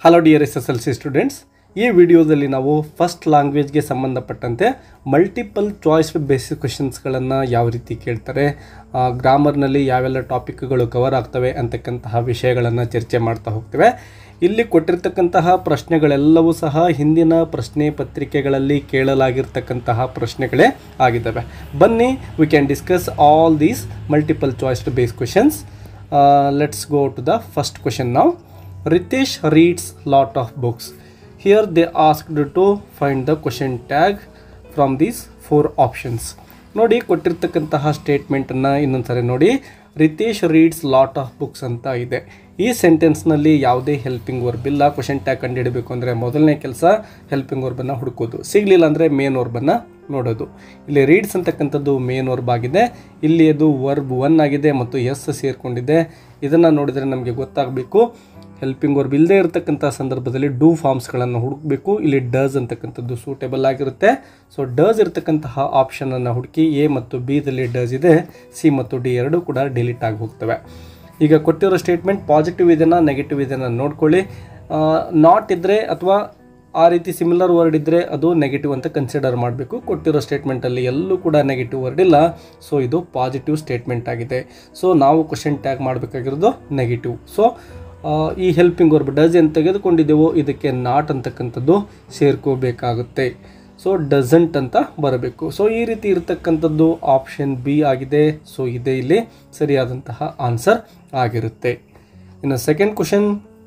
Hello dear S S L C students ಈ ವಿಡಿಯೋದಲ್ಲಿ ನಾವು ಫಸ್ಟ್ ಲ್ಯಾಂಗ್ವೇಜ್ಗೆ ಸಂಬಂಧಪಟ್ಟಂತೆ ಮಲ್ಟಿಪಲ್ ಚಾಯ್ಸ್ ಬೇಸಿಕ್ ಕ್ವೆಶನ್ಸ್ಗಳನ್ನು ಯಾವ ರೀತಿ ಕೇಳ್ತಾರೆ ಗ್ರಾಮರ್ನಲ್ಲಿ ಯಾವೆಲ್ಲ ಟಾಪಿಕ್ಗಳು ಕವರ್ ಆಗ್ತವೆ ಅಂತಕ್ಕಂತಹ ವಿಷಯಗಳನ್ನು ಚರ್ಚೆ ಮಾಡ್ತಾ ಹೋಗ್ತೇವೆ ಇಲ್ಲಿ ಕೊಟ್ಟಿರ್ತಕ್ಕಂತಹ ಪ್ರಶ್ನೆಗಳೆಲ್ಲವೂ ಸಹ ಹಿಂದಿನ ಪ್ರಶ್ನೆ ಪತ್ರಿಕೆಗಳಲ್ಲಿ ಕೇಳಲಾಗಿರ್ತಕ್ಕಂತಹ ಪ್ರಶ್ನೆಗಳೇ ಆಗಿದ್ದಾವೆ ಬನ್ನಿ we can discuss all these multiple choiced base questions let's go to the first question ನಾವು Ritesh reads lot of books. Here they asked to find the question tag from these four options. ನೋಡಿ ಕೊಟ್ಟಿರ್ತಕ್ಕಂತಹ ಸ್ಟೇಟ್ಮೆಂಟನ್ನು ಇನ್ನೊಂದ್ಸರಿ ನೋಡಿ Ritesh reads lot of books ಅಂತ ಇದೆ ಈ ಸೆಂಟೆನ್ಸ್ನಲ್ಲಿ ಯಾವುದೇ ಹೆಲ್ಪಿಂಗ್ ವರ್ಬ್ ಇಲ್ಲ ಕ್ವಶನ್ ಟ್ಯಾಗ್ ಕಂಡುಹಿಡಬೇಕು ಅಂದರೆ ಮೊದಲನೇ ಕೆಲಸ ಹೆಲ್ಪಿಂಗ್ ವರ್ಬನ್ನು ಹುಡುಕೋದು ಸಿಗಲಿಲ್ಲ ಅಂದರೆ ಮೇನ್ ವರ್ಬನ್ನು ನೋಡೋದು ಇಲ್ಲಿ ರೀಡ್ಸ್ ಅಂತಕ್ಕಂಥದ್ದು ಮೇನ್ ವರ್ಬ್ ಆಗಿದೆ ಇಲ್ಲಿ ಅದು ವರ್ಬ್ ಒನ್ ಆಗಿದೆ ಮತ್ತು ಎಸ್ ಸೇರಿಕೊಂಡಿದೆ ಇದನ್ನು ನೋಡಿದರೆ ನಮಗೆ ಗೊತ್ತಾಗಬೇಕು ಹೆಲ್ಪಿಂಗ್ ವರ್ಬ್ ಇಲ್ಲದೆ ಇರತಕ್ಕಂಥ ಸಂದರ್ಭದಲ್ಲಿ ಡೂ ಫಾರ್ಮ್ಸ್ಗಳನ್ನು ಹುಡುಕಬೇಕು ಇಲ್ಲಿ ಡಸ್ ಅಂತಕ್ಕಂಥದ್ದು ಸೂಟೇಬಲ್ ಆಗಿರುತ್ತೆ ಸೊ ಡಸ್ ಇರತಕ್ಕಂತಹ ಆಪ್ಷನನ್ನು ಹುಡುಕಿ ಎ ಮತ್ತು ಬಿದಲ್ಲಿ ಡಸ್ ಇದೆ ಸಿ ಮತ್ತು ಡಿ ಎರಡೂ ಕೂಡ ಡಿಲೀಟ್ ಆಗಿ ಹೋಗ್ತವೆ ಈಗ ಕೊಟ್ಟಿರೋ ಸ್ಟೇಟ್ಮೆಂಟ್ ಪಾಸಿಟಿವ್ ಇದೆನಾ ನೆಗೆಟಿವ್ ಇದೆನಾ ನೋಡ್ಕೊಳ್ಳಿ ನಾಟ್ ಇದ್ದರೆ ಅಥವಾ ಆ ರೀತಿ ಸಿಮಿಲರ್ ವರ್ಡ್ ಇದ್ದರೆ ಅದು ನೆಗೆಟಿವ್ ಅಂತ ಕನ್ಸಿಡರ್ ಮಾಡಬೇಕು ಕೊಟ್ಟಿರೋ ಸ್ಟೇಟ್ಮೆಂಟಲ್ಲಿ ಎಲ್ಲೂ ಕೂಡ ನೆಗೆಟಿವ್ ವರ್ಡ್ ಇಲ್ಲ ಸೊ ಇದು ಪಾಸಿಟಿವ್ ಸ್ಟೇಟ್ಮೆಂಟ್ ಆಗಿದೆ ಸೊ ನಾವು ಕ್ವಶನ್ ಟ್ಯಾಗ್ ಮಾಡಬೇಕಾಗಿರೋದು ನೆಗೆಟಿವ್ ಸೊ ಈ ಹೆಲ್ಪಿಂಗ್ ವರ್ಬ್ ಡಸ್ ಏನು ತೆಗೆದುಕೊಂಡಿದ್ದೇವೋ ಇದಕ್ಕೆ ನಾಟ್ ಅಂತಕ್ಕಂಥದ್ದು ಸೇರ್ಕೋಬೇಕಾಗುತ್ತೆ ಸೊ ಡಸಂಟ್ ಅಂತ ಬರಬೇಕು ಸೊ ಈ ರೀತಿ ಇರತಕ್ಕಂಥದ್ದು ಆಪ್ಷನ್ ಬಿ ಆಗಿದೆ ಸೊ ಇದೇ ಇಲ್ಲಿ ಸರಿಯಾದಂತಹ ಆನ್ಸರ್ ಆಗಿರುತ್ತೆ ಇನ್ನು second question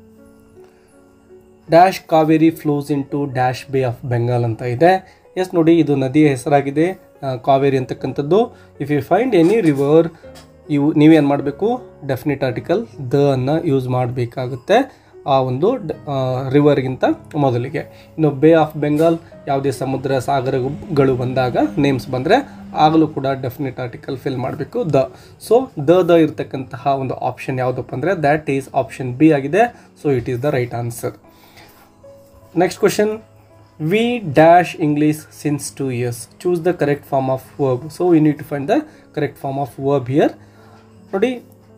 dash Kaveri flows into dash bay of Bengal ಅಂತ ಇದೆ ಎಸ್ ನೋಡಿ ಇದು ನದಿಯ ಹೆಸರಾಗಿದೆ ಕಾವೇರಿ ಅಂತಕ್ಕಂಥದ್ದು if you find any river ಇವು ನೀವೇನು ಮಾಡಬೇಕು ಡೆಫಿನೆಟ್ ಆರ್ಟಿಕಲ್ ದ ಅನ್ನು ಯೂಸ್ ಮಾಡಬೇಕಾಗುತ್ತೆ ಆ ಒಂದು ರಿವರ್ಗಿಂತ ಮೊದಲಿಗೆ ಇನ್ನು ಬೇ ಆಫ್ ಬೆಂಗಾಲ್ ಯಾವುದೇ ಸಮುದ್ರ ಸಾಗರಗಳು ಬಂದಾಗ ನೇಮ್ಸ್ ಬಂದರೆ ಆಗಲೂ ಕೂಡ ಡೆಫಿನೆಟ್ ಆರ್ಟಿಕಲ್ ಫಿಲ್ ಮಾಡಬೇಕು ದ ಸೊ ದ ದ ಇರ್ತಕ್ಕಂತಹ ಒಂದು ಆಪ್ಷನ್ ಯಾವುದಪ್ಪ ಅಂದರೆ ದ್ಯಾಟ್ ಈಸ್ ಆಪ್ಷನ್ ಬಿ ಆಗಿದೆ so it is the right answer next question we dash English since two years choose the correct form of verb so we need to find the correct form of verb here ನೋಡಿ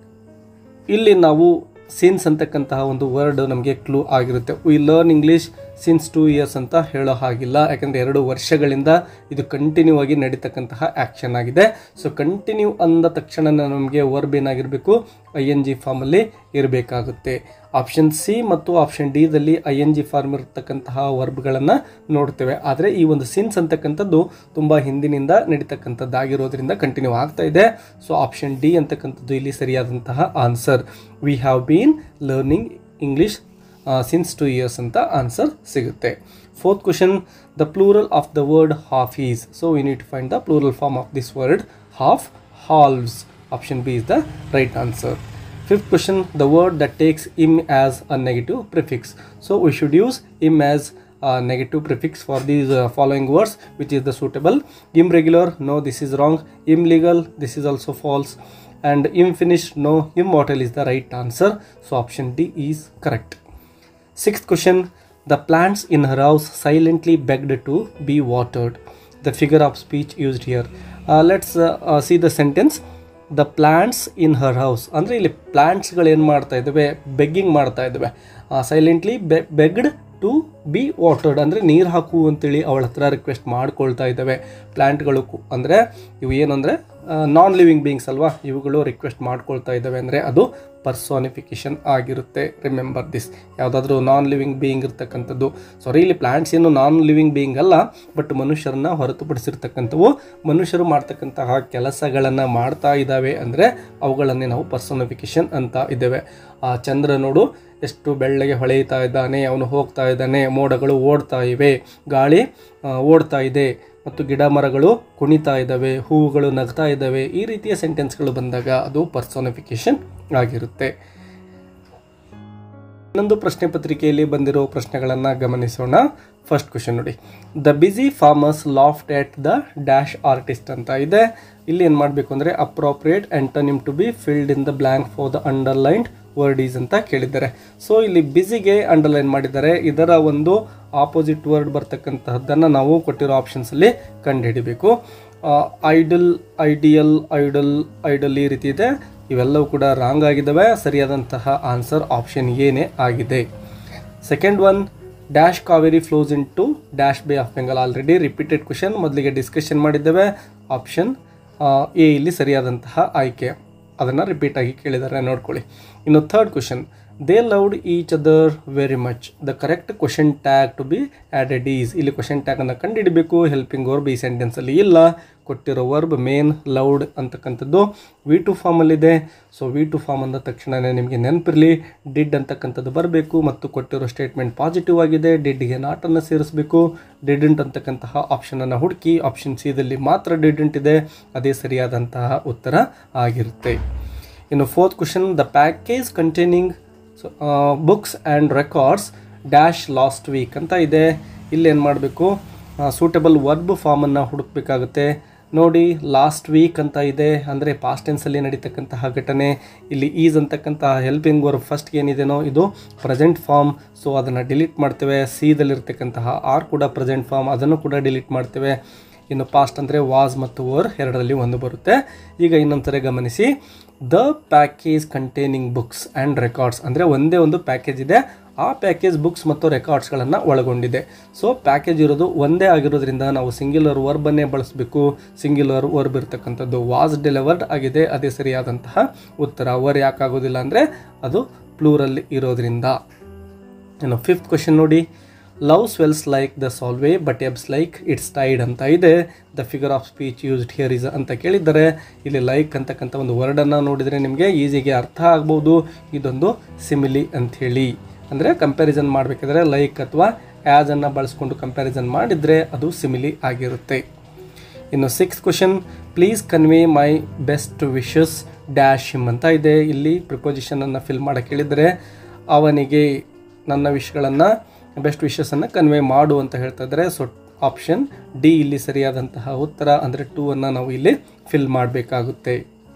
ಇಲ್ಲಿ ನಾವು since ಅಂತಕ್ಕಂತಹ ಒಂದು word ನಮಗೆ clue ಆಗಿರುತ್ತೆ we learn English since two years ಅಂತ ಹೇಳೋ ಹಾಗಿಲ್ಲ ಯಾಕಂದರೆ ಎರಡು ವರ್ಷಗಳಿಂದ ಇದು ಕಂಟಿನ್ಯೂ ಆಗಿ ನಡೀತಕ್ಕಂತಹ ಆ್ಯಕ್ಷನ್ ಆಗಿದೆ ಸೊ ಕಂಟಿನ್ಯೂ ಅಂದ ತಕ್ಷಣ ನಮಗೆ ವರ್ಬ್ ಏನಾಗಿರಬೇಕು ಐ ಎನ್ ಜಿ ಫಾರ್ಮಲ್ಲಿ ಇರಬೇಕಾಗುತ್ತೆ ಆಪ್ಷನ್ ಸಿ ಮತ್ತು ಆಪ್ಷನ್ ಡಿದಲ್ಲಿ ಐ ಎನ್ ಜಿ ಫಾರ್ಮ್ ಇರತಕ್ಕಂತಹ ವರ್ಬ್ಗಳನ್ನು ನೋಡ್ತೇವೆ ಆದರೆ ಈ ಒಂದು ಸಿನ್ಸ್ ಅಂತಕ್ಕಂಥದ್ದು ತುಂಬ ಹಿಂದಿನಿಂದ ನಡೀತಕ್ಕಂಥದ್ದಾಗಿರೋದ್ರಿಂದ ಕಂಟಿನ್ಯೂ ಆಗ್ತಾ ಇದೆ ಸೊ ಆಪ್ಷನ್ ಡಿ ಅಂತಕ್ಕಂಥದ್ದು ಇಲ್ಲಿ ಸರಿಯಾದಂತಹ answer we have been learning English since two years ಅಂತ ಆನ್ಸರ್ ಸಿಗುತ್ತೆ fourth question the plural of the word half is so we need to find the plural form of this word half halves option B is the right answer Fifth question, the word that takes im as a negative prefix. So we should use im as a negative prefix for these uh, following words, which is the suitable. Irregular, no, this is wrong. Illegal, this is also false. And unfinished, no, immortal is the right answer. So option D is correct. Sixth question, the plants in her house silently begged to be watered. The figure of speech used here. Uh, let's uh, uh, see the sentence. The plants in her house ಅಂದರೆ ಇಲ್ಲಿ ಪ್ಲ್ಯಾಂಟ್ಸ್ಗಳು ಏನು ಮಾಡ್ತಾ ಇದ್ದಾವೆ begging ಮಾಡ್ತಾ ಇದ್ದಾವೆ silently ಬೆ begged to be watered ಅಂದರೆ ನೀರು ಹಾಕು ಅಂತೇಳಿ ಅವಳ ಹತ್ರ ರಿಕ್ವೆಸ್ಟ್ ಮಾಡ್ಕೊಳ್ತಾ ಇದ್ದಾವೆ ಪ್ಲ್ಯಾಂಟ್ಗಳು ಅಂದರೆ ಇವು ಏನು ಅಂದರೆ ನಾನ್ ಲಿವಿಂಗ್ ಬೀಯಿಂಗ್ಸ್ ಅಲ್ವಾ ಇವುಗಳು ರಿಕ್ವೆಸ್ಟ್ ಮಾಡ್ಕೊಳ್ತಾ ಇದ್ದಾವೆ ಅಂದರೆ ಅದು ಪರ್ಸೋನಿಫಿಕೇಶನ್ ಆಗಿರುತ್ತೆ ರಿಮೆಂಬರ್ ದಿಸ್ ಯಾವುದಾದ್ರೂ ನಾನ್ ಲಿವಿಂಗ್ ಬೀಯಿಂಗ್ ಇರ್ತಕ್ಕಂಥದ್ದು ಸಾರಿ ಇಲ್ಲಿ ಪ್ಲ್ಯಾಂಟ್ಸ್ ಏನು ನಾನ್ ಲಿವಿಂಗ್ ಬೀಯಿಂಗ್ ಅಲ್ಲ ಬಟ್ ಮನುಷ್ಯರನ್ನ ಹೊರತುಪಡಿಸಿರ್ತಕ್ಕಂಥವು ಮನುಷ್ಯರು ಮಾಡ್ತಕ್ಕಂತಹ ಕೆಲಸಗಳನ್ನು ಮಾಡ್ತಾ ಇದ್ದಾವೆ ಅಂದರೆ ಅವುಗಳನ್ನೇ ನಾವು ಪರ್ಸೋನಿಫಿಕೇಶನ್ ಅಂತ ಇದ್ದೇವೆ ಆ ಚಂದ್ರ ನೋಡು ಎಷ್ಟು ಬೆಳ್ಳಗೆ ಹೊಳೆಯುತ್ತಾ ಇದ್ದಾನೆ ಅವನು ಹೋಗ್ತಾ ಇದ್ದಾನೆ ಮೋಡಗಳು ಓಡ್ತಾ ಇವೆ ಗಾಳಿ ಓಡ್ತಾ ಇದೆ ಮತ್ತು ಗಿಡ ಮರಗಳು ಕುಣಿತಾ ಇದ್ದಾವೆ ಹೂವುಗಳು ನಗ್ತಾ ಇದ್ದಾವೆ ಈ ರೀತಿಯ ಸೆಂಟೆನ್ಸ್ಗಳು ಬಂದಾಗ ಅದು ಪರ್ಸೋನಿಫಿಕೇಶನ್ ಆಗಿರುತ್ತೆ ಇನ್ನೊಂದು ಪ್ರಶ್ನೆ ಪತ್ರಿಕೆಯಲ್ಲಿ ಬಂದಿರೋ ಪ್ರಶ್ನೆಗಳನ್ನು ಗಮನಿಸೋಣ ಫಸ್ಟ್ ಕ್ವಶನ್ ನೋಡಿ the busy farmers laughed at the dash artist ಅಂತ ಇದೆ ಇಲ್ಲಿ ಏನು ಮಾಡಬೇಕು ಅಂದರೆ appropriate antonym to be filled in the blank for the underlined word is ಅಂತ ಕೇಳಿದ್ದಾರೆ ಸೊ ಇಲ್ಲಿ ಬಿಸಿಗೆ ಅಂಡರ್ಲೈನ್ ಮಾಡಿದ್ದಾರೆ ಇದರ ಒಂದು ಆಪೋಸಿಟ್ ವರ್ಡ್ ಬರ್ತಕ್ಕಂತಹದ್ದನ್ನು ನಾವು ಕೊಟ್ಟಿರೋ ಆಪ್ಷನ್ಸಲ್ಲಿ ಕಂಡುಹಿಡಿಬೇಕು ಐಡಲ್ ಐಡಿಯಲ್ ಐಡಲ್ ಐಡಲ್ ಈ ರೀತಿ ಇದೆ ಇವೆಲ್ಲವೂ ಕೂಡ ರಾಂಗ್ ಆಗಿದ್ದಾವೆ ಸರಿಯಾದಂತಹ ಆನ್ಸರ್ ಆಪ್ಷನ್ ಏನೇ ಆಗಿದೆ second one dash Kaveri flows into dash bay of Bengal already repeated question ಮೊದಲಿಗೆ ಡಿಸ್ಕಷನ್ ಮಾಡಿದ್ದೇವೆ ಆಪ್ಷನ್ ಎ ಇಲ್ಲಿ ಸರಿಯಾದಂತಹ ಆಯ್ಕೆ ಅದನ್ನು ರಿಪೀಟ್ ಆಗಿ ಕೇಳಿದ್ದಾರೆ ನೋಡ್ಕೊಳ್ಳಿ ಇನ್ನು third question they loved each other very much the correct question tag to be added is ಇಲ್ಲಿ ಕ್ವಶನ್ ಟ್ಯಾಗನ್ನು ಕಂಡುಹಿಡಬೇಕು ಹೆಲ್ಪಿಂಗ್ ವರ್ಬ್ ಈ ಸೆಂಟೆನ್ಸಲ್ಲಿ ಇಲ್ಲ ಕೊಟ್ಟಿರೋ ವರ್ಬ್ ಮೇನ್ ಲೌಡ್ ಅಂತಕ್ಕಂಥದ್ದು ವಿ ಟು ಫಾರ್ಮಲ್ಲಿದೆ ಸೊ ವಿ ಟು ಫಾರ್ಮ್ ಅಂದ ತಕ್ಷಣವೇ ನಿಮಗೆ ನೆನಪಿರಲಿ ಡಿಡ್ ಅಂತಕ್ಕಂಥದ್ದು ಬರಬೇಕು ಮತ್ತು ಕೊಟ್ಟಿರೋ ಸ್ಟೇಟ್ಮೆಂಟ್ ಪಾಸಿಟಿವ್ ಆಗಿದೆ ಡಿಡ್ಗೆ ನಾಟನ್ನು ಸೇರಿಸಬೇಕು ಡಿಡೆಂಟ್ ಅಂತಕ್ಕಂತಹ ಆಪ್ಷನನ್ನು ಹುಡುಕಿ ಆಪ್ಷನ್ ಸಿದಲ್ಲಿ ಮಾತ್ರ ಡಿಡೆಂಟ್ ಇದೆ ಅದೇ ಸರಿಯಾದಂತಹ ಉತ್ತರ ಆಗಿರುತ್ತೆ ಇನ್ನು fourth question the package containing so books and records dash last week ಅಂತ ಇದೆ ಇಲ್ಲಿ ಏನು ಮಾಡಬೇಕು ಸೂಟಬಲ್ ವರ್ಬ್ ಫಾರ್ಮನ್ನು ಹುಡುಕಬೇಕಾಗುತ್ತೆ ನೋಡಿ ಲಾಸ್ಟ್ ವೀಕ್ ಅಂತ ಇದೆ ಅಂದರೆ ಪಾಸ್ಟ್ ಟೆನ್ಸಲ್ಲಿ ನಡೀತಕ್ಕಂತಹ ಘಟನೆ ಇಲ್ಲಿ ಈಸ್ ಅಂತಕ್ಕಂತಹ ಹೆಲ್ಪಿಂಗ್ ವರ್ಬ್ ಫಸ್ಟ್ ಏನಿದೆನೋ ಇದು ಪ್ರೆಸೆಂಟ್ ಫಾರ್ಮ್ ಸೊ ಅದನ್ನು ಡಿಲೀಟ್ ಮಾಡ್ತೇವೆ ಸಿದಲ್ಲಿರ್ತಕ್ಕಂತಹ ಆರ್ ಕೂಡ ಪ್ರೆಸೆಂಟ್ ಫಾರ್ಮ್ ಅದನ್ನು ಕೂಡ ಡಿಲೀಟ್ ಮಾಡ್ತೇವೆ ಇನ್ನು ಪಾಸ್ಟ್ ಅಂದರೆ ವಾಸ್ ಮತ್ತು ವರ್ ಎರಡರಲ್ಲಿ ಒಂದು ಬರುತ್ತೆ ಈಗ ಇನ್ನೊಂದ್ಸರಿ ಗಮನಿಸಿ the package containing books and records ಅಂದರೆ ಒಂದೇ ಒಂದು ಪ್ಯಾಕೇಜ್ ಇದೆ ಆ ಪ್ಯಾಕೇಜ್ ಬುಕ್ಸ್ ಮತ್ತು ರೆಕಾರ್ಡ್ಸ್ಗಳನ್ನು ಒಳಗೊಂಡಿದೆ ಸೊ ಪ್ಯಾಕೇಜ್ ಇರೋದು ಒಂದೇ ಆಗಿರೋದ್ರಿಂದ ನಾವು ಸಿಂಗ್ಯುಲರ್ ವರ್ಬನ್ನೇ ಬಳಸಬೇಕು ಸಿಂಗ್ಯುಲರ್ ವರ್ಬ್ ಇರ್ತಕ್ಕಂಥದ್ದು ವಾಸ್ ಡೆಲಿವರ್ಡ್ ಆಗಿದೆ ಅದೇ ಸರಿಯಾದಂತಹ ಉತ್ತರ ವರ್ ಯಾಕಾಗೋದಿಲ್ಲ ಅಂದರೆ ಅದು ಪ್ಲೂರಲ್ಲಿ ಇರೋದ್ರಿಂದ ಇನ್ನು ಫಿಫ್ತ್ ಕ್ವಶನ್ ನೋಡಿ love swells like the Solway but ebbs like its tide ಅಂತ ಇದೆ the figure of speech used here is ಅಂತ ಕೇಳಿದ್ದಾರೆ ಇಲ್ಲಿ ಲೈಕ್ ಅಂತಕ್ಕಂಥ ಒಂದು ವರ್ಡನ್ನು ನೋಡಿದರೆ ನಿಮಗೆ ಈಸಿಗೆ ಅರ್ಥ ಆಗ್ಬೋದು ಇದೊಂದು ಸಿಮಿಲಿ ಅಂಥೇಳಿ ಅಂದರೆ ಕಂಪ್ಯಾರಿಸನ್ ಮಾಡಬೇಕಾದ್ರೆ ಲೈಕ್ ಅಥವಾ ಆ್ಯಸನ್ನು ಬಳಸ್ಕೊಂಡು ಕಂಪ್ಯಾರಿಸನ್ ಮಾಡಿದರೆ ಅದು ಸಿಮಿಲಿ ಆಗಿರುತ್ತೆ ಇನ್ನು six question please convey my best wishes dash him ಅಂತ ಇದೆ ಇಲ್ಲಿ ಪ್ರಿಪೋಸಿಷನನ್ನು ಫಿಲ್ ಮಾಡಕ್ಕೆ ಹೇಳಿದರೆ ಅವನಿಗೆ ನನ್ನ ವಿಷಯಗಳನ್ನು ಬೆಸ್ಟ್ ವಿಶಸನ್ನು ಕನ್ವೆ ಮಾಡು ಅಂತ ಹೇಳ್ತಾ ಇದ್ದಾರೆ ಸೊ ಆಪ್ಷನ್ ಡಿ ಇಲ್ಲಿ ಸರಿಯಾದಂತಹ ಉತ್ತರ ಅಂದರೆ ಟೂ ಅನ್ನು ನಾವು ಇಲ್ಲಿ ಫಿಲ್ ಮಾಡಬೇಕಾಗುತ್ತೆ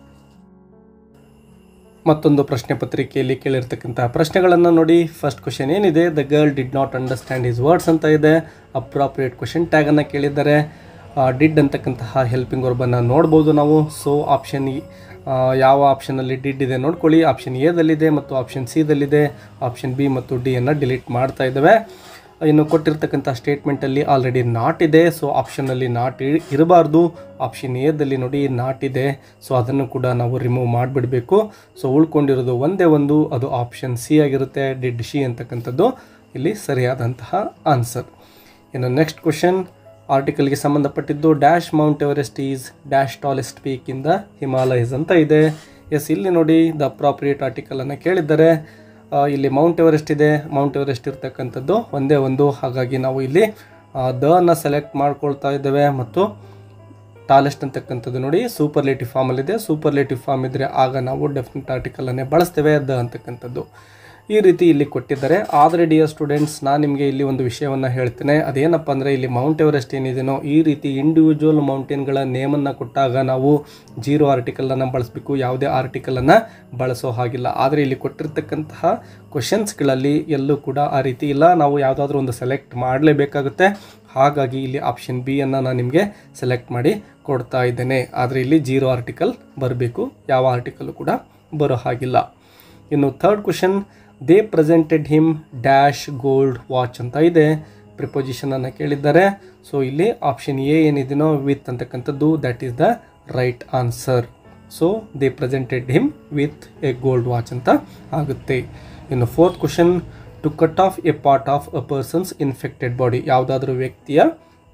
ಮತ್ತೊಂದು ಪ್ರಶ್ನೆ ಪತ್ರಿಕೆಯಲ್ಲಿ ಕೇಳಿರ್ತಕ್ಕಂತಹ ಪ್ರಶ್ನೆಗಳನ್ನು ನೋಡಿ ಫಸ್ಟ್ ಕ್ವಶನ್ ಏನಿದೆ the girl did not understand his words ಅಂತ ಇದೆ ಅಪ್ರಾಪ್ರಿಯೇಟ್ ಕ್ವಶನ್ ಟ್ಯಾಗನ್ನು ಕೇಳಿದ್ದಾರೆ ಡಿಡ್ ಅಂತಕ್ಕಂತಹ ಹೆಲ್ಪಿಂಗ್ ವರ್ಬನ್ನು ನೋಡ್ಬೋದು ನಾವು ಸೊ ಆಪ್ಷನ್ ಯಾವ ಆಪ್ಷನಲ್ಲಿ ಡಿಡ್ ಇದೆ ನೋಡ್ಕೊಳ್ಳಿ ಆಪ್ಷನ್ ಎದಲ್ಲಿದೆ ಮತ್ತು ಆಪ್ಷನ್ ಸಿದಲ್ಲಿದೆ ಆಪ್ಷನ್ ಬಿ ಮತ್ತು ಡಿಯನ್ನು ಡಿಲೀಟ್ ಮಾಡ್ತಾ ಇದ್ದಾವೆ ಇನ್ನು ಕೊಟ್ಟಿರ್ತಕ್ಕಂಥ ಸ್ಟೇಟ್ಮೆಂಟಲ್ಲಿ ಆಲ್ರೆಡಿ ನಾಟ್ ಇದೆ ಸೊ ಆಪ್ಷನಲ್ಲಿ ನಾಟ್ ಇರಬಾರ್ದು ಆಪ್ಷನ್ ಎದಲ್ಲಿ ನೋಡಿ ನಾಟ್ ಇದೆ ಸೊ ಅದನ್ನು ಕೂಡ ನಾವು ರಿಮೂವ್ ಮಾಡಿಬಿಡಬೇಕು ಸೊ ಉಳ್ಕೊಂಡಿರೋದು ಒಂದೇ ಒಂದು ಅದು ಆಪ್ಷನ್ ಸಿ ಆಗಿರುತ್ತೆ ಡಿಡ್ ಶಿ ಅಂತಕ್ಕಂಥದ್ದು ಇಲ್ಲಿ ಸರಿಯಾದಂತಹ ಆನ್ಸರ್ ಇನ್ನು ನೆಕ್ಸ್ಟ್ ಕ್ವಶನ್ ಆರ್ಟಿಕಲ್ಗೆ ಸಂಬಂಧಪಟ್ಟಿದ್ದು dash Mount Everest is dash tallest peak in the Himalayas ಅಂತ ಇದೆ ಎಸ್ ಇಲ್ಲಿ ನೋಡಿ ದ ಅಪ್ರಾಪ್ರಿಯೇಟ್ ಆರ್ಟಿಕಲನ್ನು ಕೇಳಿದ್ದಾರೆ ಇಲ್ಲಿ ಮೌಂಟ್ ಎವರೆಸ್ಟ್ ಇದೆ ಮೌಂಟ್ ಎವರೆಸ್ಟ್ ಇರ್ತಕ್ಕಂಥದ್ದು ಒಂದೇ ಒಂದು ಹಾಗಾಗಿ ನಾವು ಇಲ್ಲಿ ದನ ಸೆಲೆಕ್ಟ್ ಮಾಡ್ಕೊಳ್ತಾ ಇದ್ದೇವೆ ಮತ್ತು ಟಾಲೆಸ್ಟ್ ಅಂತಕ್ಕಂಥದ್ದು ನೋಡಿ ಸೂಪರ್ಲೇಟಿವ್ ಫಾರ್ಮಲ್ಲಿದೆ ಸೂಪರ್ಲೇಟಿವ್ ಫಾರ್ಮ್ ಇದ್ದರೆ ಆಗ ನಾವು ಡೆಫಿನೆಟ್ ಆರ್ಟಿಕಲನ್ನೇ ಬಳಸ್ತೇವೆ ದ ಅಂತಕ್ಕಂಥದ್ದು ಈ ರೀತಿ ಇಲ್ಲಿ ಕೊಟ್ಟಿದ್ದಾರೆ ಆದರೆ ಡಿಯರ್ ಸ್ಟೂಡೆಂಟ್ಸ್ ನಾನು ನಿಮಗೆ ಇಲ್ಲಿ ಒಂದು ವಿಷಯವನ್ನು ಹೇಳ್ತೇನೆ ಅದೇನಪ್ಪ ಅಂದರೆ ಇಲ್ಲಿ ಮೌಂಟ್ ಎವರೆಸ್ಟ್ ಏನಿದೆನೋ ಈ ರೀತಿ ಇಂಡಿವಿಜುವಲ್ ಮೌಂಟೇನ್ಗಳ ನೇಮನ್ನು ಕೊಟ್ಟಾಗ ನಾವು ಜೀರೋ ಆರ್ಟಿಕಲನ್ನು ಬಳಸಬೇಕು ಯಾವುದೇ ಆರ್ಟಿಕಲನ್ನು ಬಳಸೋ ಹಾಗಿಲ್ಲ ಆದರೆ ಇಲ್ಲಿ ಕೊಟ್ಟಿರ್ತಕ್ಕಂತಹ ಕ್ವಶನ್ಸ್ಗಳಲ್ಲಿ ಎಲ್ಲೂ ಕೂಡ ಆ ರೀತಿ ಇಲ್ಲ ನಾವು ಯಾವುದಾದ್ರೂ ಒಂದು ಸೆಲೆಕ್ಟ್ ಮಾಡಲೇಬೇಕಾಗುತ್ತೆ ಹಾಗಾಗಿ ಇಲ್ಲಿ ಆಪ್ಷನ್ ಬಿ ಅನ್ನು ನಾನು ನಿಮಗೆ ಸೆಲೆಕ್ಟ್ ಮಾಡಿ ಕೊಡ್ತಾ ಇದ್ದೇನೆ ಆದರೆ ಇಲ್ಲಿ ಜೀರೋ ಆರ್ಟಿಕಲ್ ಬರಬೇಕು ಯಾವ ಆರ್ಟಿಕಲ್ ಕೂಡ ಬರೋ ಹಾಗಿಲ್ಲ ಇನ್ನು third question they presented him dash gold watch ಅಂತ ಇದೆ ಪ್ರಿಪೊಸಿಷನನ್ನು ಕೇಳಿದ್ದಾರೆ ಸೊ ಇಲ್ಲಿ ಆಪ್ಷನ್ ಎ ಏನಿದೆನೋ ವಿತ್ ಅಂತಕ್ಕಂಥದ್ದು that is the right answer so they presented him with a gold watch ಅಂತ ಆಗುತ್ತೆ ಇನ್ನು fourth question to cut off a part of a person's infected body ಯಾವುದಾದ್ರೂ ವ್ಯಕ್ತಿಯ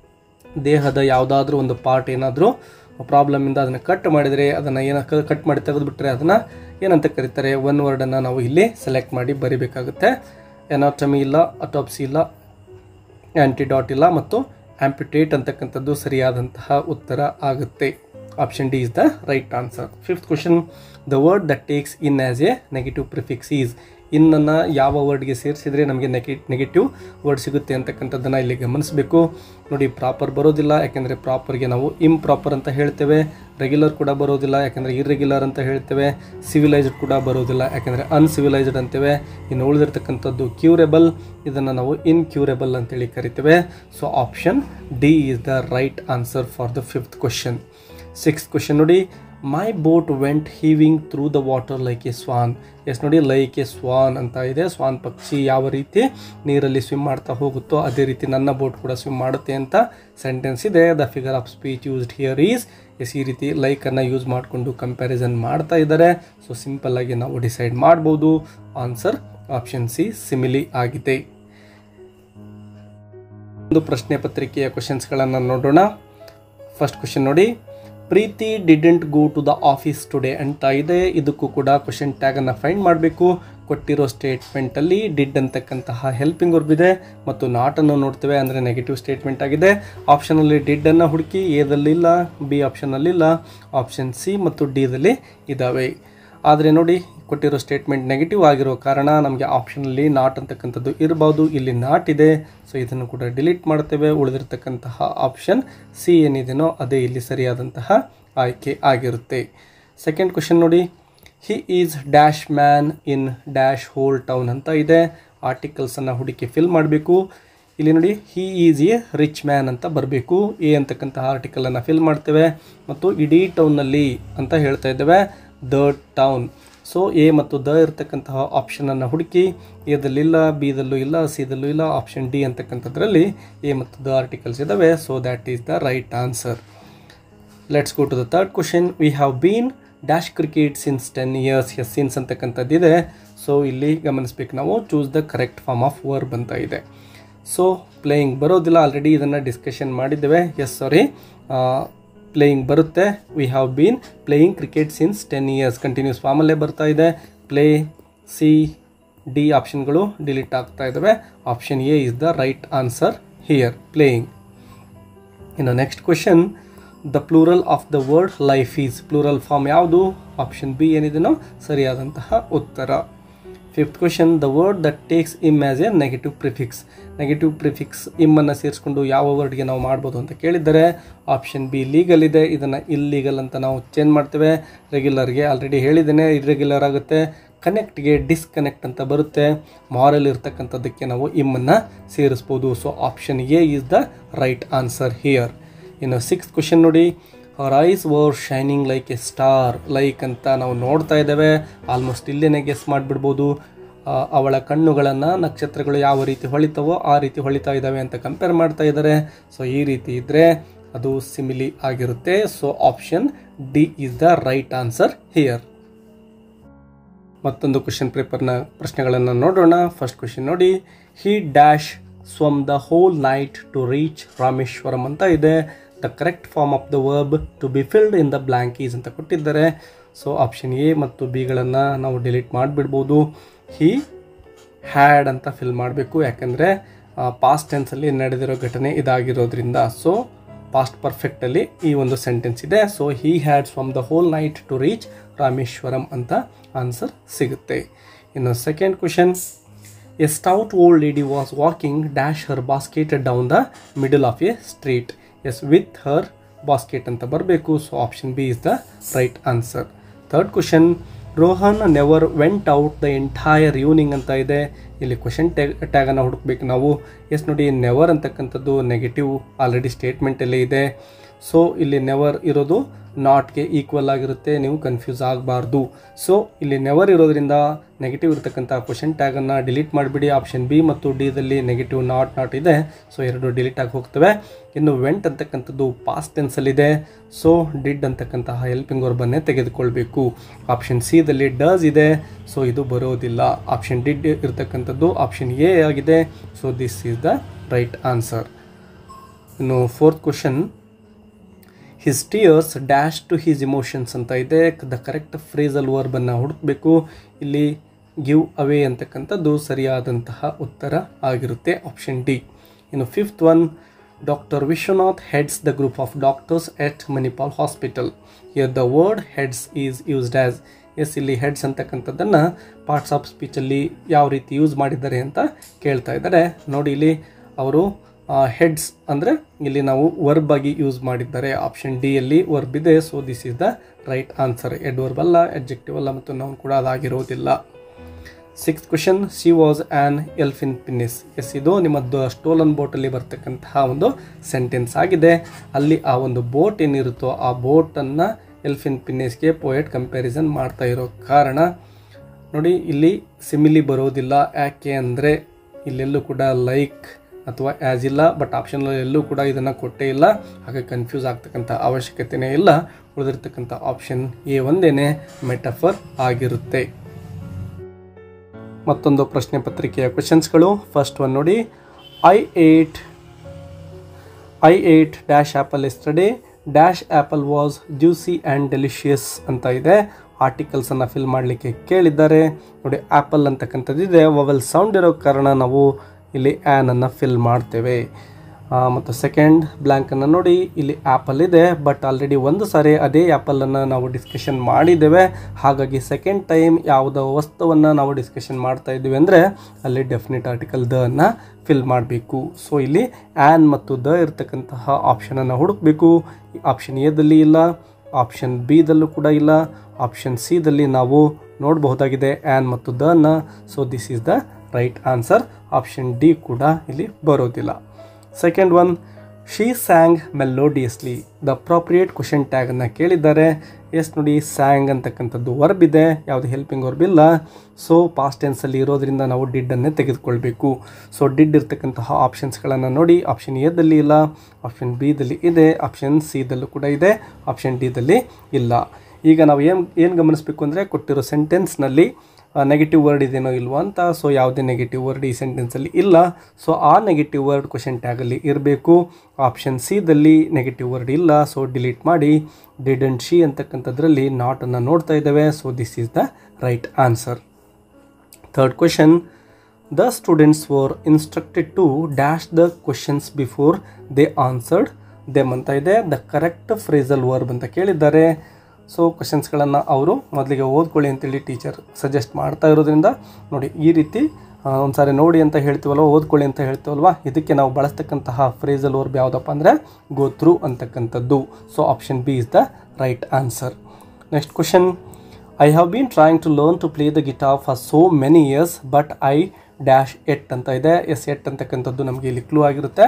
ದೇಹದ ಯಾವುದಾದ್ರೂ ಒಂದು ಪಾರ್ಟ್ ಏನಾದರೂ ಪ್ರಾಬ್ಲಮಿಂದ ಅದನ್ನು ಕಟ್ ಮಾಡಿದರೆ ಅದನ್ನು ಏನ ಕಟ್ ಮಾಡಿ ತೆಗೆದುಬಿಟ್ರೆ ಅದನ್ನು ಏನಂತ ಕರೀತಾರೆ ಒನ್ ವರ್ಡನ್ನು ನಾವು ಇಲ್ಲಿ ಸೆಲೆಕ್ಟ್ ಮಾಡಿ ಬರಿಬೇಕಾಗುತ್ತೆ ಎನಾಟಮಿ ಇಲ್ಲ ಅಟಾಪ್ಸಿ ಇಲ್ಲ ಆ್ಯಂಟಿಡಾಟ್ ಇಲ್ಲ ಮತ್ತು ಆ್ಯಂಪಿಟೇಟ್ ಅಂತಕ್ಕಂಥದ್ದು ಸರಿಯಾದಂತಹ ಉತ್ತರ ಆಗುತ್ತೆ option D is the right answer fifth question the word that takes in as a negative prefix is ಇನ್ನನ್ನು ಯಾವ ವರ್ಡ್ಗೆ ಸೇರಿಸಿದರೆ ನಮಗೆ ನೆಗೆ ನೆಗೆಟಿವ್ ವರ್ಡ್ ಸಿಗುತ್ತೆ ಅಂತಕ್ಕಂಥದ್ದನ್ನು ಇಲ್ಲಿ ಗಮನಿಸಬೇಕು ನೋಡಿ ಪ್ರಾಪರ್ ಬರೋದಿಲ್ಲ ಯಾಕೆಂದರೆ ಪ್ರಾಪರ್ಗೆ ನಾವು ಇಂಪ್ರಾಪರ್ ಅಂತ ಹೇಳ್ತೇವೆ ರೆಗ್ಯುಲರ್ ಕೂಡ ಬರೋದಿಲ್ಲ ಯಾಕೆಂದರೆ ಇರ್ರೆಗ್ಯುಲರ್ ಅಂತ ಹೇಳ್ತೇವೆ ಸಿವಿಲೈಸ್ಡ್ ಕೂಡ ಬರೋದಿಲ್ಲ ಯಾಕೆಂದರೆ ಅನ್ಸಿವಿಲೈಸ್ಡ್ ಅಂತೇವೆ ಇನ್ನು ಉಳಿದಿರ್ತಕ್ಕಂಥದ್ದು ಕ್ಯೂರೆಬಲ್ ಇದನ್ನು ನಾವು ಇನ್ಕ್ಯೂರೆಬಲ್ ಅಂತೇಳಿ ಕರಿತೇವೆ so option D is the right answer for the fifth question sixth question ನೋಡಿ my boat went heaving through the water like a swan yes ನೋಡಿ ಲೈಕ್ ಎ ಸ್ವಾನ್ ಅಂತ ಇದೆ ಸ್ವಾನ್ ಪಕ್ಷಿ ಯಾವ ರೀತಿ ನೀರಲ್ಲಿ ಸ್ವಿಮ್ ಮಾಡ್ತಾ ಹೋಗುತ್ತೋ ಅದೇ ರೀತಿ ನನ್ನ ಬೋಟ್ ಕೂಡ ಸ್ವಿಮ್ ಮಾಡುತ್ತೆ ಅಂತ ಸೆಂಟೆನ್ಸ್ ಇದೆ the figure of speech used here is yes ಈ ರೀತಿ ಲೈಕನ್ನು ಯೂಸ್ ಮಾಡಿಕೊಂಡು ಕಂಪ್ಯಾರಿಸನ್ ಮಾಡ್ತಾ ಇದ್ದಾರೆ ಸೊ ಸಿಂಪಲ್ ಆಗಿ ನಾವು ಡಿಸೈಡ್ ಮಾಡ್ಬೋದು ಆನ್ಸರ್ ಆಪ್ಷನ್ ಸಿ ಸಿಮಿಲಿ ಆಗಿದೆ ಒಂದು ಪ್ರಶ್ನೆ ಪತ್ರಿಕೆಯ ಕ್ವಶನ್ಸ್ಗಳನ್ನು ನೋಡೋಣ ಫಸ್ಟ್ ಕ್ವಶನ್ ನೋಡಿ Preethi didn't go to the office today ಅಂತ ಇದೆ ಇದಕ್ಕೂ ಕೂಡ ಕ್ವಶನ್ ಟ್ಯಾಗನ್ನು ಫೈಂಡ್ ಮಾಡಬೇಕು ಕೊಟ್ಟಿರೋ ಸ್ಟೇಟ್ಮೆಂಟಲ್ಲಿ ಡಿಡ್ ಅಂತಕ್ಕಂತಹ ಹೆಲ್ಪಿಂಗ್ ವರ್ಬ್ ಇದೆ ಮತ್ತು ನಾಟನ್ನು ನೋಡ್ತೇವೆ ಅಂದರೆ ನೆಗೆಟಿವ್ ಸ್ಟೇಟ್ಮೆಂಟ್ ಆಗಿದೆ ಆಪ್ಷನಲ್ಲಿ ಡಿಡ್ಡನ್ನು ಹುಡುಕಿ ಎದಲ್ಲಿಲ್ಲ ಬಿ ಆಪ್ಷನಲ್ಲಿಲ್ಲ ಆಪ್ಷನ್ ಸಿ ಮತ್ತು ಡಿದಲ್ಲಿ ಇದ್ದಾವೆ ಆದರೆ ನೋಡಿ ಕೊಟ್ಟಿರೋ ಸ್ಟೇಟ್ಮೆಂಟ್ ನೆಗೆಟಿವ್ ಆಗಿರೋ ಕಾರಣ ನಮಗೆ ಆಪ್ಷನಲ್ಲಿ ನಾಟ್ ಅಂತಕ್ಕಂಥದ್ದು ಇರಬಹುದು ಇಲ್ಲಿ ನಾಟ್ ಇದೆ ಸೊ ಇದನ್ನು ಕೂಡ ಡಿಲೀಟ್ ಮಾಡ್ತೇವೆ ಉಳಿದಿರ್ತಕ್ಕಂತಹ ಆಪ್ಷನ್ ಸಿ ಏನಿದೆನೋ ಅದೇ ಇಲ್ಲಿ ಸರಿಯಾದಂತಹ ಆಯ್ಕೆ ಆಗಿರುತ್ತೆ ಸೆಕೆಂಡ್ ಕ್ವಶನ್ ನೋಡಿ he is dash man in dash whole town ಅಂತ ಇದೆ ಆರ್ಟಿಕಲ್ಸನ್ನು ಹುಡುಕಿ ಫಿಲ್ ಮಾಡಬೇಕು ಇಲ್ಲಿ ನೋಡಿ he is a rich man ಅಂತ ಬರಬೇಕು ಎ ಅಂತಕ್ಕಂತಹ ಆರ್ಟಿಕಲನ್ನು ಫಿಲ್ ಮಾಡ್ತೇವೆ ಮತ್ತು ಇಡೀ ಟೌನ್ನಲ್ಲಿ ಅಂತ ಹೇಳ್ತಾ ಇದ್ದೇವೆ ದ ಟೌನ್ ಸೊ ಎ ಮತ್ತು ದ ಇರತಕ್ಕಂತಹ ಆಪ್ಷನನ್ನು ಹುಡುಕಿ ಎದಲ್ಲಿಲ್ಲ ಬಿದಲ್ಲೂ ಇಲ್ಲ ಸಿದಲ್ಲೂ ಇಲ್ಲ ಆಪ್ಷನ್ ಡಿ ಅಂತಕ್ಕಂಥದ್ರಲ್ಲಿ ಎ ಮತ್ತು ದ ಆರ್ಟಿಕಲ್ಸ್ ಇದ್ದಾವೆ so that is the right answer let's go to the third question we have been dash cricket since ten years yes since ಅಂತಕ್ಕಂಥದ್ದಿದೆ ಸೊ ಇಲ್ಲಿ ಗಮನಿಸ್ಬೇಕು ನಾವು choose the correct form of verb ಅಂತ ಇದೆ so playing ಬರೋದಿಲ್ಲ already ಇದನ್ನು discussion ಮಾಡಿದ್ದೇವೆ yes ಸಾರಿ playing ಬರುತ್ತೆ we have been playing cricket since ten years continuous ಫಾರ್ಮಲ್ಲೇ ಬರ್ತಾ ಇದೆ ಪ್ಲೇ ಸಿ ಡಿ ಆಪ್ಷನ್ಗಳು ಡಿಲೀಟ್ ಆಗ್ತಾ ಇದ್ದಾವೆ option A is the right answer here playing ಇನ್ನು next question the plural of the word life is plural form ಯಾವುದು option B ಏನಿದೆನೋ ಸರಿಯಾದಂತಹ ಉತ್ತರ fifth question the word that takes im as a negative prefix negative prefix ಇಮ್ಮನ್ನು ಸೇರಿಸ್ಕೊಂಡು ಯಾವ ವರ್ಡ್ಗೆ ನಾವು ಮಾಡ್ಬೋದು ಅಂತ ಕೇಳಿದ್ದಾರೆ ಆಪ್ಷನ್ ಬಿ ಲೀಗಲ್ ಇದೆ ಇದನ್ನು ಇಲ್ಲೀಗಲ್ ಅಂತ ನಾವು ಚೇಂಜ್ ಮಾಡ್ತೇವೆ ರೆಗ್ಯುಲರ್ಗೆ ಆಲ್ರೆಡಿ ಹೇಳಿದ್ದೇನೆ ಇರ್ರೆಗ್ಯುಲರ್ ಆಗುತ್ತೆ ಕನೆಕ್ಟ್ಗೆ ಡಿಸ್ಕನೆಕ್ಟ್ ಅಂತ ಬರುತ್ತೆ ಮಾರಲ್ ಇರ್ತಕ್ಕಂಥದ್ದಕ್ಕೆ ನಾವು ಇಮ್ಮನ್ನು ಸೇರಿಸ್ಬೋದು so option A is the right answer here ಇನ್ನು ಸಿಕ್ಸ್ ಕ್ವಶನ್ ನೋಡಿ our eyes were shining like a star like ಅಂತ ನಾವು ನೋಡ್ತಾ ಇದ್ದೇವೆ ಆಲ್ಮೋಸ್ಟ್ ಇಲ್ಲೇನೆ ಗೆಸ್ ಮಾಡಿಬಿಡ್ಬೋದು ಅವಳ ಕಣ್ಣುಗಳನ್ನು ನಕ್ಷತ್ರಗಳು ಯಾವ ರೀತಿ ಹೊಳಿತಾವೋ ಆ ರೀತಿ ಹೊಳಿತಾ ಇದ್ದಾವೆ ಅಂತ ಕಂಪೇರ್ ಮಾಡ್ತಾ ಇದ್ದಾರೆ ಸೊ ಈ ರೀತಿ ಇದ್ದರೆ ಅದು ಸಿಮಿಲಿ ಆಗಿರುತ್ತೆ so option D is the right answer here ಮತ್ತೊಂದು ಕ್ವಶನ್ ಪೇಪರ್ನ ಪ್ರಶ್ನೆಗಳನ್ನು ನೋಡೋಣ ಫಸ್ಟ್ ಕ್ವಶನ್ ನೋಡಿ he dash swum the whole night to reach Rameswaram ಅಂತ ಇದೆ the correct form of the verb to be filled in the blanks ಅಂತ ಕೊಟ್ಟಿದ್ದಾರೆ so option A ಮತ್ತು ಬಿಗಳನ್ನು ನಾವು ಡಿಲೀಟ್ ಮಾಡಿಬಿಡ್ಬೋದು ಹಿ ಹ್ಯಾಡ್ ಅಂತ ಫಿಲ್ ಮಾಡಬೇಕು ಯಾಕಂದರೆ ಪಾಸ್ಟ್ ಟೆನ್ಸಲ್ಲಿ ನಡೆದಿರೋ ಘಟನೆ ಇದಾಗಿರೋದ್ರಿಂದ ಸೊ ಪಾಸ್ಟ್ ಪರ್ಫೆಕ್ಟಲ್ಲಿ ಈ ಒಂದು ಸೆಂಟೆನ್ಸ್ ಇದೆ ಸೊ ಹಿ ಹ್ಯಾಡ್ಸ್ ಫ್ರಮ್ the whole night to reach Rameswaram ಅಂತ ಆನ್ಸರ್ ಸಿಗುತ್ತೆ ಇನ್ನು second question a stout old lady was walking dash her basket down the middle of a street yes with her basket ಅಂತ ಬರಬೇಕು so option B is the right answer third question Rohan never went out the entire evening ಅಂತ ಇದೆ ಇಲ್ಲಿ question tag ಟ್ಯಾಗನ್ನು ಹುಡುಕ್ಬೇಕು ನಾವು S ನೋಡಿ never ಅಂತಕ್ಕಂಥದ್ದು negative already ಸ್ಟೇಟ್ಮೆಂಟಲ್ಲೇ ಇದೆ ಸೊ ಇಲ್ಲಿ ನೆವರ್ ಇರೋದು ನಾಟ್ಗೆ ಈಕ್ವಲ್ ಆಗಿರುತ್ತೆ ನೀವು ಕನ್ಫ್ಯೂಸ್ ಆಗಬಾರ್ದು ಸೊ ಇಲ್ಲಿ ನೆವರ್ ಇರೋದ್ರಿಂದ ನೆಗೆಟಿವ್ ಇರತಕ್ಕಂಥ ಕ್ವಶನ್ ಟ್ಯಾಗನ್ನು ಡಿಲೀಟ್ ಮಾಡಿಬಿಡಿ ಆಪ್ಷನ್ ಬಿ ಮತ್ತು ಡಿದಲ್ಲಿ ನೆಗೆಟಿವ್ ನಾಟ್ ನಾಟ್ ಇದೆ ಸೊ ಎರಡು ಡಿಲೀಟ್ ಆಗಿ ಹೋಗ್ತವೆ ಇನ್ನು ವೆಂಟ್ ಅಂತಕ್ಕಂಥದ್ದು ಪಾಸ್ಟ್ ಟೆನ್ಸಲ್ಲಿದೆ ಸೊ ಡಿಡ್ ಅಂತಕ್ಕಂತಹ ಹೆಲ್ಪಿಂಗ್ ವರ್ಬನ್ನೇ ತೆಗೆದುಕೊಳ್ಬೇಕು ಆಪ್ಷನ್ ಸಿದಲ್ಲಿ ಡಸ್ ಇದೆ ಸೊ ಇದು ಬರೋದಿಲ್ಲ ಆಪ್ಷನ್ ಡಿಡ್ ಇರ್ತಕ್ಕಂಥದ್ದು ಆಪ್ಷನ್ ಎ ಆಗಿದೆ so this is the right answer ಇನ್ನು fourth question his tears dash to his emotions ಅಂತ ಇದೆ ದ ಕರೆಕ್ಟ್ ಫ್ರೇಸಲ್ ವರ್ಬನ್ನು ಹುಡುಕಬೇಕು ಇಲ್ಲಿ ಗಿವ್ ಅವೇ ಅಂತಕ್ಕಂಥದ್ದು ಸರಿಯಾದಂತಹ ಉತ್ತರ ಆಗಿರುತ್ತೆ ಆಪ್ಷನ್ ಡಿ ಇನ್ನು fifth one doctor Vishwanath heads the group of doctors at Manipal hospital here the word heads is used as yes ಇಲ್ಲಿ ಹೆಡ್ಸ್ ಅಂತಕ್ಕಂಥದ್ದನ್ನು ಪಾರ್ಟ್ಸ್ ಆಫ್ ಸ್ಪೀಚಲ್ಲಿ ಯಾವ ರೀತಿ ಯೂಸ್ ಮಾಡಿದ್ದಾರೆ ಅಂತ ಕೇಳ್ತಾ ಇದ್ದಾರೆ ನೋಡಿ ಇಲ್ಲಿ ಅವರು ಹೆಡ್ಸ್ ಅಂದರೆ ಇಲ್ಲಿ ನಾವು ವರ್ಬ್ ಆಗಿ ಯೂಸ್ ಮಾಡಿದ್ದಾರೆ ಆಪ್ಷನ್ ಡಿ ಯಲ್ಲಿ ವರ್ಬ್ ಇದೆ so this is the right answer adverb ಅಲ್ಲ ಎಡ್ಜೆಕ್ಟಿವ್ ಅಲ್ಲ ಮತ್ತು ನಾವು ಕೂಡ ಅದಾಗಿರೋದಿಲ್ಲ six question she was an elfin princess yes ಇದು ನಿಮ್ಮದು ಸ್ಟೋಲನ್ ಬೋಟಲ್ಲಿ ಬರ್ತಕ್ಕಂತಹ ಒಂದು ಸೆಂಟೆನ್ಸ್ ಆಗಿದೆ ಅಲ್ಲಿ ಆ ಒಂದು ಬೋಟ್ ಏನಿರುತ್ತೋ ಆ ಬೋಟನ್ನು ಎಲ್ಫಿನ್ ಪಿನ್ನೇಸ್ಗೆ ಪೋಯೆಟ್ ಕಂಪ್ಯಾರಿಸನ್ ಮಾಡ್ತಾ ಇರೋ ಕಾರಣ ನೋಡಿ ಇಲ್ಲಿ ಸಿಮಿಲಿ ಬರೋದಿಲ್ಲ ಯಾಕೆ ಅಂದರೆ ಇಲ್ಲೆಲ್ಲೂ ಕೂಡ ಲೈಕ್ ಅಥವಾ ಆ್ಯಸ್ ಇಲ್ಲ ಬಟ್ ಆಪ್ಷನಲ್ಲಿ ಎಲ್ಲೂ ಕೂಡ ಇದನ್ನು ಕೊಟ್ಟೇ ಇಲ್ಲ ಹಾಗೆ ಕನ್ಫ್ಯೂಸ್ ಆಗ್ತಕ್ಕಂಥ ಅವಶ್ಯಕತೆಯೇ ಇಲ್ಲ ಉಳಿದಿರ್ತಕ್ಕಂಥ ಆಪ್ಷನ್ ಎ ಒಂದೇನೆ ಮೆಟಫರ್ ಆಗಿರುತ್ತೆ ಮತ್ತೊಂದು ಪ್ರಶ್ನೆ ಪತ್ರಿಕೆಯ ಕ್ವಶನ್ಸ್ಗಳು ಫಸ್ಟ್ ಒನ್ ನೋಡಿ I ate I ate dash apple yesterday dash apple was juicy and delicious ಅಂತ ಇದೆ ಆರ್ಟಿಕಲ್ಸನ್ನು ಫಿಲ್ ಮಾಡಲಿಕ್ಕೆ ಕೇಳಿದ್ದಾರೆ ನೋಡಿ ಆ್ಯಪಲ್ ಅಂತಕ್ಕಂಥದ್ದಿದೆ ವವೆಲ್ ಸೌಂಡ್ ಇರೋ ಕಾರಣ ನಾವು ಇಲ್ಲಿ ಆ್ಯನನ್ನು ಫಿಲ್ ಮಾಡ್ತೇವೆ ಆ, ಮತ್ತು ಸೆಕೆಂಡ್ ಬ್ಲ್ಯಾಂಕನ್ನು ನೋಡಿ ಇಲ್ಲಿ ಆ್ಯಪಲ್ ಇದೆ ಬಟ್ ಆಲ್ರೆಡಿ ಒಂದು ಸಾರಿ ಅದೇ ಆ್ಯಪಲನ್ನು ನಾವು ಡಿಸ್ಕಷನ್ ಮಾಡಿದ್ದೇವೆ ಹಾಗಾಗಿ ಸೆಕೆಂಡ್ ಟೈಮ್ ಯಾವುದೋ ವಸ್ತುವನ್ನು ನಾವು ಡಿಸ್ಕಷನ್ ಮಾಡ್ತಾ ಇದ್ದೀವಿ ಅಂದರೆ ಅಲ್ಲಿ ಡೆಫಿನೆಟ್ ಆರ್ಟಿಕಲ್ ದ ಅನ್ನು ಫಿಲ್ ಮಾಡಬೇಕು ಸೊ ಇಲ್ಲಿ ಆ್ಯನ್ ಮತ್ತು ದ ಇರತಕ್ಕಂತಹ ಆಪ್ಷನನ್ನು ಹುಡುಕಬೇಕು ಆಪ್ಷನ್ ಎದಲ್ಲಿ ಇಲ್ಲ ಆಪ್ಷನ್ ಬಿ ದಲ್ಲೂ ಕೂಡ ಇಲ್ಲ ಆಪ್ಷನ್ ಸಿ ದಲ್ಲಿ ನಾವು ನೋಡಬಹುದಾಗಿದೆ ಆ್ಯನ್ ಮತ್ತು ದ ಅನ್ನ so this is the right answer option D ಕೂಡ ಇಲ್ಲಿ ಬರೋದಿಲ್ಲ second one she sang melodiously the appropriate question ಟ್ಯಾಗನ್ನು ಕೇಳಿದ್ದಾರೆ ಎಸ್ ನೋಡಿ ಸ್ಯಾಂಗ್ ಅಂತಕ್ಕಂಥದ್ದು ವರ್ಬ್ ಇದೆ ಯಾವುದು ಹೆಲ್ಪಿಂಗ್ ವರ್ಬ್ ಇಲ್ಲ ಸೊ ಪಾಸ್ಟ್ ಟೆನ್ಸಲ್ಲಿ ಇರೋದ್ರಿಂದ ನಾವು ಡಿಡ್ಡನ್ನೇ ತೆಗೆದುಕೊಳ್ಬೇಕು ಸೊ ಡಿಡ್ ಇರ್ತಕ್ಕಂತಹ ಆಪ್ಷನ್ಸ್ಗಳನ್ನು ನೋಡಿ ಆಪ್ಷನ್ ಎದಲ್ಲಿ ಇಲ್ಲ ಆಪ್ಷನ್ ಬಿದಲ್ಲಿ ಇದೆ ಆಪ್ಷನ್ ಸಿ ದಲ್ಲೂ ಕೂಡ ಇದೆ ಆಪ್ಷನ್ ಡಿದಲ್ಲಿ ಇಲ್ಲ ಈಗ ನಾವು ಏನು ಏನು ಗಮನಿಸಬೇಕು ಅಂದರೆ ಕೊಟ್ಟಿರೋ ಸೆಂಟೆನ್ಸ್ನಲ್ಲಿ ನೆಗೆಟಿವ್ ವರ್ಡ್ ಇದೇನೋ ಇಲ್ವೋ ಅಂತ ಸೊ ಯಾವುದೇ ನೆಗೆಟಿವ್ ವರ್ಡ್ ಈ ಸೆಂಟೆನ್ಸಲ್ಲಿ ಇಲ್ಲ ಸೊ ಆ ನೆಗೆಟಿವ್ ವರ್ಡ್ ಕ್ವಶನ್ ಟ್ಯಾಗಲ್ಲಿ ಇರಬೇಕು ಆಪ್ಷನ್ ಸಿದಲ್ಲಿ ನೆಗೆಟಿವ್ ವರ್ಡ್ ಇಲ್ಲ ಸೊ ಡಿಲೀಟ್ ಮಾಡಿ ಡಿಡ್ ಅಂಡ್ ಶಿ ಅಂತಕ್ಕಂಥದ್ರಲ್ಲಿ ನಾಟನ್ನು ನೋಡ್ತಾ ಇದ್ದೇವೆ so this is the right answer third question the students were instructed to dash the questions before they answered them ಅಂತ ಇದೆ ದ ಕರೆಕ್ಟ್ ಫ್ರೇಸಲ್ ವರ್ಬ್ ಅಂತ ಕೇಳಿದ್ದಾರೆ ಸೊ ಕ್ವಶನ್ಸ್ಗಳನ್ನು ಅವರು ಮೊದಲಿಗೆ ಓದ್ಕೊಳ್ಳಿ ಅಂತೇಳಿ ಟೀಚರ್ ಸಜೆಸ್ಟ್ ಮಾಡ್ತಾ ಇರೋದ್ರಿಂದ ನೋಡಿ ಈ ರೀತಿ ಒಂದು ಸಾರಿ ನೋಡಿ ಅಂತ ಹೇಳ್ತೀವಲ್ವ ಓದ್ಕೊಳ್ಳಿ ಅಂತ ಹೇಳ್ತೀವಲ್ವ ಇದಕ್ಕೆ ನಾವು ಬಳಸ್ತಕ್ಕಂತಹ ಫ್ರೇಸಲ್ ವರ್ಬ್ ಯಾವುದಪ್ಪ ಅಂದರೆ ಗೋ ಥ್ರೂ ಅಂತಕ್ಕಂಥದ್ದು so option B is the right answer next question I have been trying to learn to play the guitar for so many years but I dash yet ಅಂತ ಇದೆ yes yet ಅಂತಕ್ಕಂಥದ್ದು ನಮಗೆ ಇಲ್ಲಿ clue ಆಗಿರುತ್ತೆ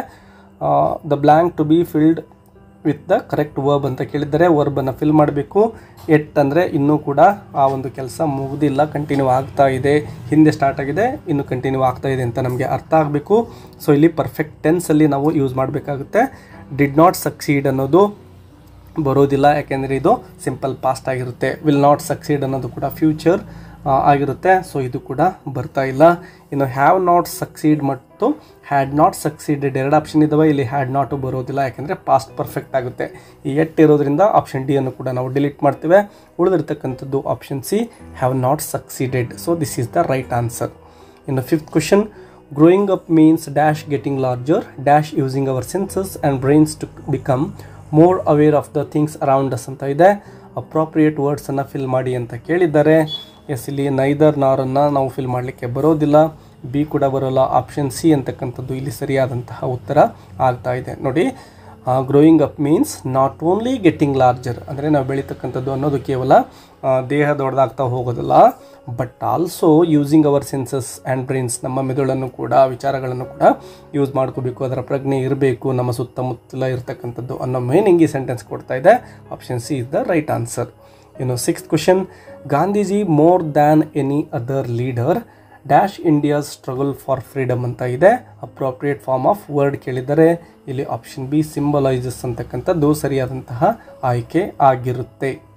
the blank to be filled with the correct verb ಅಂತ ಕೇಳಿದ್ದಾರೆ ವರ್ಬನ್ನು fill ಮಾಡಬೇಕು ಎಟ್ ಅಂದರೆ ಇನ್ನೂ ಕೂಡ ಆ ಒಂದು ಕೆಲಸ ಮುಗಿದಿಲ್ಲ ಕಂಟಿನ್ಯೂ ಆಗ್ತಾ ಇದೆ ಹಿಂದೆ ಸ್ಟಾರ್ಟ್ ಆಗಿದೆ ಇನ್ನು ಕಂಟಿನ್ಯೂ ಆಗ್ತಾ ಇದೆ ಅಂತ ನಮಗೆ ಅರ್ಥ ಆಗಬೇಕು ಸೊ ಇಲ್ಲಿ ಪರ್ಫೆಕ್ಟ್ ಟೆನ್ಸಲ್ಲಿ ನಾವು ಯೂಸ್ ಮಾಡಬೇಕಾಗುತ್ತೆ ಡಿಡ್ ನಾಟ್ ಸಕ್ಸೀಡ್ ಅನ್ನೋದು ಬರೋದಿಲ್ಲ ಯಾಕೆಂದರೆ ಇದು ಸಿಂಪಲ್ ಪಾಸ್ಟ್ ಆಗಿರುತ್ತೆ ವಿಲ್ ನಾಟ್ ಸಕ್ಸೀಡ್ ಅನ್ನೋದು ಕೂಡ ಫ್ಯೂಚರ್ ಆಗಿರುತ್ತೆ ಸೊ ಇದು ಕೂಡ ಬರ್ತಾ ಇಲ್ಲ ಇನ್ನು ಹ್ಯಾವ್ ನಾಟ್ ಸಕ್ಸೀಡ್ ಮತ್ತು ಹ್ಯಾಡ್ ನಾಟ್ ಸಕ್ಸೀಡೆಡ್ ಎರಡು ಆಪ್ಷನ್ ಇದ್ದಾವೆ ಇಲ್ಲಿ ಹ್ಯಾಡ್ ನಾಟು ಬರೋದಿಲ್ಲ ಯಾಕೆಂದರೆ ಪಾಸ್ಟ್ ಪರ್ಫೆಕ್ಟ್ ಆಗುತ್ತೆ ಈ ಎಟ್ ಇರೋದ್ರಿಂದ ಆಪ್ಷನ್ ಡಿ ಅನ್ನು ಕೂಡ ನಾವು ಡಿಲೀಟ್ ಮಾಡ್ತೇವೆ ಉಳಿದಿರ್ತಕ್ಕಂಥದ್ದು option C have not succeeded so this is the right answer ಇನ್ನು fifth question growing up means dash getting larger dash using our senses and brains to become more aware of the things around us ಅಂತ ಇದೆ appropriate ವರ್ಡ್ಸನ್ನು fill ಮಾಡಿ ಅಂತ ಕೇಳಿದ್ದಾರೆ S ಇಲ್ಲಿ neither ನಾರನ್ನು ನಾವು fill ಮಾಡಲಿಕ್ಕೆ ಬರೋದಿಲ್ಲ ಬಿ ಕೂಡ ಬರೋಲ್ಲ ಆಪ್ಷನ್ ಸಿ ಅಂತಕ್ಕಂಥದ್ದು ಇಲ್ಲಿ ಸರಿಯಾದಂತಹ ಉತ್ತರ ಆಗ್ತಾ ಇದೆ ನೋಡಿ growing up means not only getting larger ಅಂದರೆ ನಾವು ಬೆಳೀತಕ್ಕಂಥದ್ದು ಅನ್ನೋದು ಕೇವಲ ಆ, ದೇಹ ದೊಡ್ಡದಾಗ್ತಾ ಹೋಗೋದಿಲ್ಲ but also using our senses and brains ನಮ್ಮ ಮೆದುಳನ್ನು ಕೂಡ ವಿಚಾರಗಳನ್ನು ಕೂಡ ಯೂಸ್ ಮಾಡ್ಕೋಬೇಕು ಅದರ ಪ್ರಜ್ಞೆ ಇರಬೇಕು ನಮ್ಮ ಸುತ್ತಮುತ್ತಲ ಇರತಕ್ಕಂಥದ್ದು ಅನ್ನೋ ಮೀನಿಂಗ್ ಈ ಸೆಂಟೆನ್ಸ್ ಕೊಡ್ತಾ ಇದೆ option C is the right answer ಇನ್ನು sixth question Gandhiji more than any other leader dash India's struggle for freedom ಅಂತ ಇದೆ ಅಪ್ರೋಪ್ರಿಯೇಟ್ ಫಾರ್ಮ್ ಆಫ್ ವರ್ಡ್ ಕೇಳಿದರೆ ಇಲ್ಲಿ ಆಪ್ಷನ್ ಬಿ ಸಿಂಬಲೈಸಸ್ ಅಂತಕ್ಕಂಥದ್ದು ಸರಿಯಾದಂತಹ ಆಯ್ಕೆ ಆಗಿರುತ್ತೆ